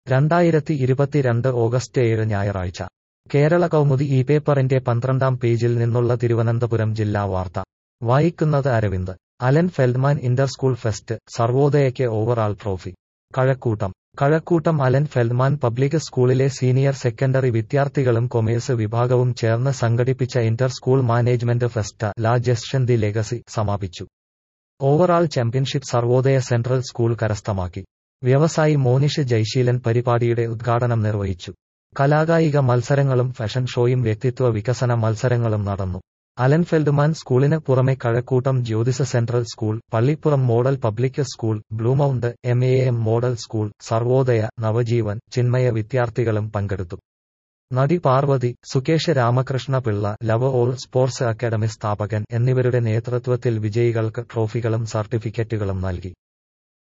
രണ്ടായിരത്തി ഇരുപത്തിരണ്ട് ഓഗസ്റ്റ് ഏഴ് ഞായറാഴ്ച കേരള കൗമുദി ഈ പേപ്പറിന്റെ പന്ത്രണ്ടാം പേജിൽ നിന്നുള്ള തിരുവനന്തപുരം ജില്ലാ വാർത്ത വായിക്കുന്നത് Aravind Allen Feldman inter school fest സർവോദയയ്ക്ക് overall trophy Kazhakkoottam Kazhakkoottam Allen Feldman public സ്കൂളിലെ സീനിയർ സെക്കൻഡറി വിദ്യാർത്ഥികളും കൊമേഴ്സ് വിഭാഗവും ചേർന്ന് സംഘടിപ്പിച്ച ഇന്റർ സ്കൂൾ മാനേജ്മെന്റ് ഫെസ്റ്റ ലാ ജസ്ഷൻ ദി ലെഗസി സമാപിച്ചു overall championship Sarvodaya central school കരസ്ഥമാക്കി വ്യവസായി മോനിഷ് ജയ്ശീലൻ പരിപാടിയുടെ ഉദ്ഘാടനം നിർവഹിച്ചു കലാകായിക മത്സരങ്ങളും ഫാഷൻ ഷോയും വ്യക്തിത്വ വികസന മത്സരങ്ങളും നടന്നു അലൻ ഫെൽഡ്മാൻ സ്കൂളിന് പുറമെ Kazhakkoottam Jyothis central school Pallippuram model public school Bluemount M A M model school Sarvodaya Navajeevan Chinmaya വിദ്യാർത്ഥികളും പങ്കെടുത്തു നടി Parvathy Sukesh Ramakrishna Pillai love all sports academy സ്ഥാപകൻ എന്നിവരുടെ നേതൃത്വത്തിൽ വിജയികൾക്ക് ട്രോഫികളും സർട്ടിഫിക്കറ്റുകളും നൽകി